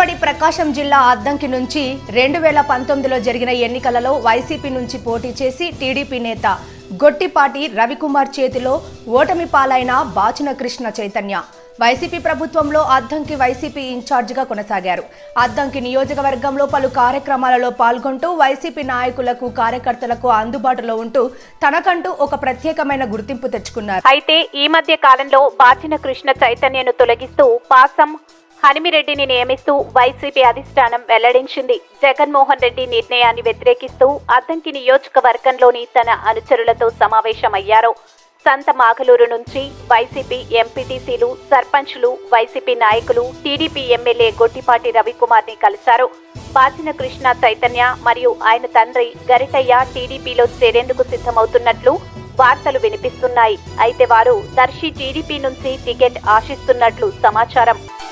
ఉమ్మడి ప్రకాశం జిల్లా అద్దంకి నుంచి రెండు వేల పంతొమ్మిదిలో జరిగిన ఎన్నికలలో వైసీపీ నుంచి పోటీ చేసి టీడీపీ నేత గొట్టిపాటి రవికుమార్ చేతిలో ఓటమి పాలైన బాచిన కృష్ణ చైతన్య వైసీపీ ప్రభుత్వంలో అద్దంకి వైసీపీ ఇన్ఛార్జిగా కొనసాగారు అద్దంకి నియోజకవర్గంలో పలు కార్యక్రమాలలో పాల్గొంటూ వైసీపీ నాయకులకు కార్యకర్తలకు అందుబాటులో ఉంటూ తనకంటూ ఒక ప్రత్యేకమైన గుర్తింపు తెచ్చుకున్నారు అయితే ఈ మధ్య కాలంలో బాచిన కృష్ణ చైతన్యను తొలగిస్తూ పాసం హనిమిరెడ్డిని నియమిస్తూ వైసీపీ అధిష్టానం వెల్లడించింది జగన్మోహన్ రెడ్డి నిర్ణయాన్ని వ్యతిరేకిస్తూ అద్దంకి నియోజకవర్గంలోని తన అనుచరులతో సమావేశమయ్యారు సంత మాగలూరు నుంచి వైసీపీ ఎంపీటీసీలు సర్పంచ్లు వైసీపీ నాయకులు టీడీపీ ఎమ్మెల్యే గొట్టిపాటి రవికుమార్ ని కలిశారు బాచిన కృష్ణ చైతన్య మరియు ఆయన తండ్రి గరిటయ్య టీడీపీలో చేరేందుకు సిద్ధమవుతున్నట్లు వార్తలు వినిపిస్తున్నాయి అయితే వారు దర్శి టీడీపీ నుంచి టికెట్ ఆశిస్తున్నట్లు సమాచారం